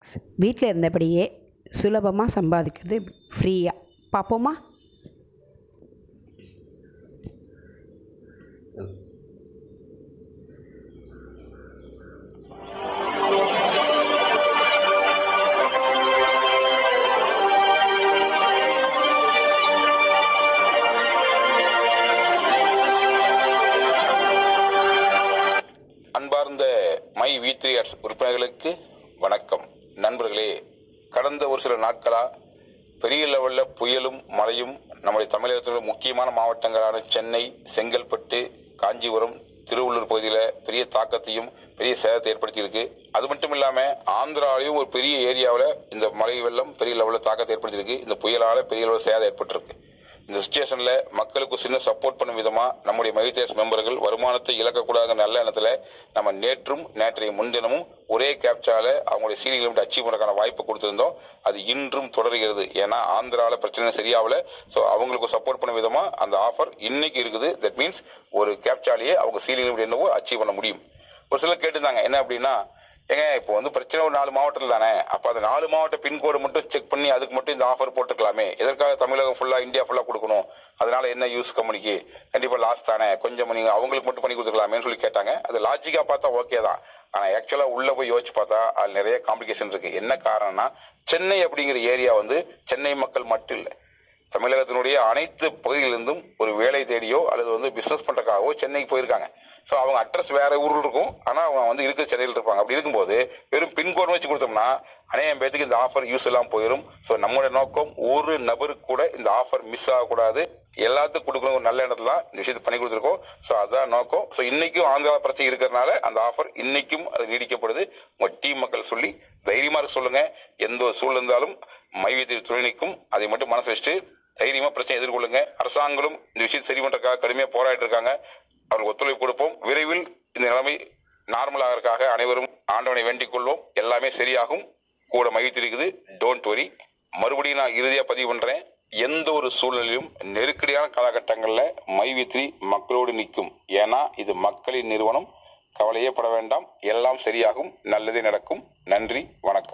வீட்டில் இருந்தபடியே சுலபமாக சம்பாதிக்கிறது ஃப்ரீயாக பார்ப்போமா அன்பார்ந்த மை வி த்ரீ ஆர்ட்ஸ் உறுப்பினர்களுக்கு வணக்கம் நண்பர்களே கடந்த ஒரு சில நாட்களாக பெரிய லெவலில் புயலும் மழையும் நம்முடைய தமிழகத்தில் உள்ள முக்கியமான மாவட்டங்களான சென்னை செங்கல்பட்டு காஞ்சிபுரம் திருவள்ளூர் பகுதியில் பெரிய தாக்கத்தையும் பெரிய சேதத்தை ஏற்படுத்தியிருக்கு அது மட்டும் இல்லாமல் ஆந்திராவிலையும் ஒரு பெரிய ஏரியாவில் இந்த மழை வெள்ளம் பெரிய லெவலில் தாக்கத்தை ஏற்படுத்தியிருக்கு இந்த புயலால் பெரிய லெவலில் சேதம் ஏற்பட்டிருக்கு இந்த சுச்சுவேஷன்ல மக்களுக்கு சின்ன சப்போர்ட் பண்ணும் விதமா நம்முடைய மைத்தேஸ் மெம்பர்கள் வருமானத்தை இழக்கக்கூடாத நல்ல எண்ணத்துல நம்ம நேற்றும் நேற்றைய முன்தினமும் ஒரே கேப்சால அவங்களுடைய சீலிங் லிமிட் அச்சீவ் பண்ணக்கான வாய்ப்பு கொடுத்திருந்தோம் அது இன்றும் தொடர்கிறது ஏன்னா ஆந்திராவில் பிரச்சனை சரியாகல ஸோ அவங்களுக்கு சப்போர்ட் பண்ண விதமா அந்த ஆஃபர் இன்னைக்கு இருக்குது தட் மீன்ஸ் ஒரு கேப்சாலேயே அவங்க சீலிங் லிமிட் என்னவோ அச்சீவ் பண்ண முடியும் ஒரு சிலர் கேட்டிருந்தாங்க என்ன அப்படின்னா ஏங்க இப்போ வந்து பிரச்சனை ஒரு நாலு மாவட்டத்தில் தானே அப்போ அந்த நாலு மாவட்ட பின்கோடு மட்டும் செக் பண்ணி அதுக்கு மட்டும் இந்த ஆஃபர் போட்டுக்கலாமே எதற்காக தமிழகம் ஃபுல்லாக இந்தியா ஃபுல்லாக கொடுக்கணும் அதனால என்ன யூஸ் கம்பெனிக்கு கண்டிப்பாக லாஸ் தானே கொஞ்சம் நீங்கள் அவங்களுக்கு மட்டும் பண்ணி கொடுத்துக்கலாமேன்னு சொல்லி கேட்டாங்க அது லாஜிக்காக பார்த்தா ஓகே தான் ஆனால் ஆக்சுவலாக உள்ளே போய் யோசிச்சு பார்த்தா அதில் நிறைய காம்ப்ளிகேஷன் இருக்குது என்ன காரணம்னா சென்னை அப்படிங்கிற ஏரியா வந்து சென்னை மக்கள் மட்டும் இல்லை தமிழகத்தினுடைய அனைத்து பகுதிகளிலிருந்தும் ஒரு வேலை தேடியோ அல்லது வந்து பிஸ்னஸ் பண்ணுறக்காகவோ சென்னைக்கு போயிருக்காங்க ஸோ அவங்க அட்ரஸ் வேற ஊரில் இருக்கும் ஆனால் அவங்க வந்து இருக்கிற சென்னையில் இருப்பாங்க அப்படி இருக்கும்போது வெறும் பின்கோடு வச்சு கொடுத்தோம்னா அநேகம் பேத்துக்கு இந்த ஆஃபர் யூஸ் எல்லாம் போயிடும் ஸோ நம்மளுடைய நோக்கம் ஒரு நபருக்கு கூட இந்த ஆஃபர் மிஸ் ஆகக்கூடாது எல்லாத்துக்கும் கொடுக்கணும் ஒரு நல்ல இடத்துல தான் இந்த விஷயத்தை பண்ணி கொடுத்துருக்கோம் ஸோ அதுதான் நோக்கம் ஸோ இன்னைக்கும் ஆந்திரா பிரச்சனை இருக்கிறதுனால அந்த ஆஃபர் இன்னைக்கும் அது நீடிக்கப்படுது உங்கள் டீம் மக்கள் சொல்லி தைரியமாக இருக்க சொல்லுங்க எந்த ஒரு சூழல் இருந்தாலும் மைவியத்தில் துணை நிற்கும் அதை மட்டும் மனசு வச்சுட்டு தைரியமா பிரச்சனை எதிர்கொள்ளுங்க அரசாங்கங்களும் இந்த விஷயத்தை சரி பண்றதுக்காக கடுமையாக போராடிட்டு இருக்காங்க அவர்களுக்கு ஒத்துழைப்பு கொடுப்போம் விரைவில் இந்த நிலைமை நார்மல் ஆகிறதுக்காக அனைவரும் ஆண்டவனை வேண்டிக் கொள்வோம் எல்லாமே சரியாகும் கூட மகிழ்ச்சி இருக்குது டோன்ட் வரி மறுபடியும் நான் இறுதியாக பதிவு பண்றேன் எந்த ஒரு சூழ்நிலையும் நெருக்கடியான காலகட்டங்களில் மைவித்ரி மக்களோடு நிற்கும் ஏன்னா இது மக்களின் நிறுவனம் கவலையே பட வேண்டாம் எல்லாம் சரியாகும் நல்லதே நடக்கும் நன்றி வணக்கம்